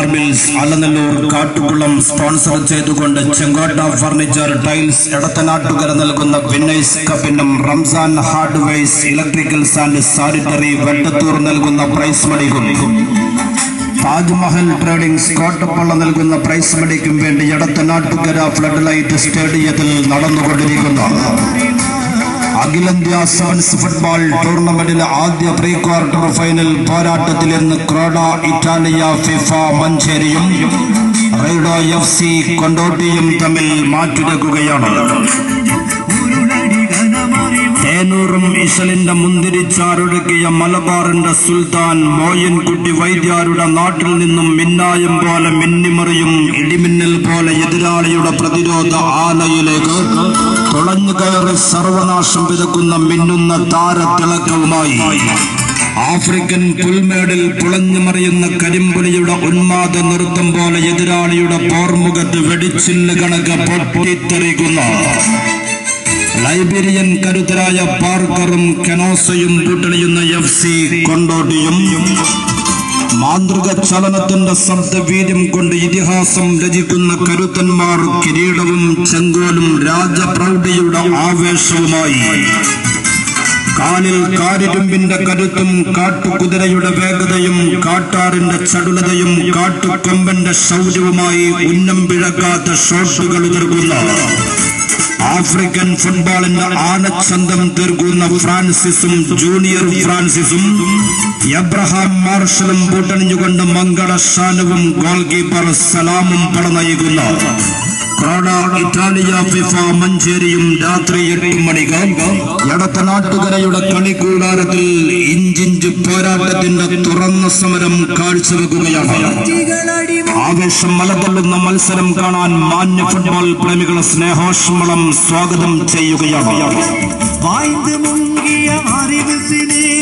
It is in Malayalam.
മാർബിൾസ് അലനല്ലൂർ കാട്ടുകുളം സ്പോൺസർ ചെയ്തുകൊണ്ട് ചെങ്കോട്ട ഫർണിച്ചർ ടൈൽസ് എടത്തനാട്ടുകര നൽകുന്ന വിന്നേഴ്സ് കപ്പിനും Ramzan hardwares electricals and sanitary Vettathur നൽകുന്ന പ്രൈസ് മണിക്കും താജ്മഹൽ ട്രേഡിംഗ്സ് കോട്ടപ്പള്ള നൽകുന്ന പ്രൈസ് മണിക്കും വേണ്ടി എടത്തനാട്ടുകര ഫ്ലഡ് ലൈറ്റ് സ്റ്റേഡിയത്തിൽ നടന്നുകൊണ്ടിരിക്കുന്ന അഖിലേന്ത്യാ സെവൻസ് ഫുട്ബോൾ ടൂർണമെന്റിലെ ആദ്യ പ്രീ ക്വാർട്ടർ ഫൈനൽ പോരാട്ടത്തിൽ ഇന്ന് ക്രോഡ ഇറ്റാലിയ ഫിഫ മഞ്ചേരിയും റൈഡോ എഫ് സി കൊണ്ടോട്ടിയും തമ്മിൽ മാറ്റുരക്കുകയാണ് തേനൂറും ഇശലിന്റെ മുന്തിരിച്ചാറൊഴുക്കിയ മലബാറിന്റെ സുൽത്താൻ മോയൻകുട്ടി വൈദ്യാരുടെ നാട്ടിൽ നിന്നും മിന്നായം പോലെ മിന്നിമറിയും ഇടിമിന്നൽ പോലെ എതിരാളിയുടെ പ്രതിരോധ ആലയിലേക്ക് തുളഞ്ഞു കയറി സർവനാശം വിതക്കുന്ന മിന്നുന്ന താരത്തിളക്കവുമായി ആഫ്രിക്കൻ പുൽമേടിൽ പുളഞ്ഞു മറിയുന്ന കരിമ്പുലിയുടെ ഉന്മാദ നൃത്തം പോലെ എതിരാളിയുടെ പോർമുഖത്ത് വെടിച്ചില്ല് കണക്ക് പൊട്ടിത്തെറിക്കുന്ന ലൈബീരിയൻ കരുത്തരായ പാർക്കറും കെനോസയും കൂട്ടണിയുന്ന എഫ് സി കൊണ്ടോട്ടിയും മാന്ത്രിക ചലനത്തിന്റെ ശബ്ദവീര്യം കൊണ്ട് ഇതിഹാസം രചിക്കുന്ന കരുത്തന്മാർ കിരീടവും ചെങ്കോലും രാജപ്രൗഢിയുടെ ആവേശവുമായി കാലിൽ കാരിരുമ്പിന്റെ കരുത്തും കാട്ടുകുതിരയുടെ വേഗതയും കാട്ടാറിന്റെ ചടുലതയും കാട്ടുകൊമ്പന്റെ ശൗര്യവുമായി ഉന്നം പിഴക്കാത്ത ഷോട്ടുകൾ ഉതിർക്കുന്ന ആഫ്രിക്കൻ ഫുട്ബോളിന്റെ ആനച്ചന്തം തീർക്കുന്ന ഫ്രാൻസിസും ജൂനിയർ ഫ്രാൻസിസും എബ്രഹാം മാർഷലും കൂട്ടണിഞ്ഞുകൊണ്ട് മംഗള ഷാനുവും ഗോൾ കീപ്പർ സലാമും പടനയിക്കുന്ന ക്രോഡ ഇറ്റാലിയ ഫിഫ മഞ്ചേരിയും രാത്രി എട്ട് മണിക്ക് എടത്തനാട്ടുകരയുടെ കളിക്കൂടാരത്തിൽ ഇഞ്ചിഞ്ച് പോരാട്ടത്തിന്റെ തുറന്ന സമരം കാഴ്ചവെക്കുകയാണ് ആവേശം മലതള്ളുന്ന മത്സരം കാണാൻ മാന്യ ഫുട്ബോൾ പ്രേമികളെ സ്നേഹോഷ്മളം സ്വാഗതം ചെയ്യുകയാണ് வாய்ந்து முங்கிய அறிவு சினே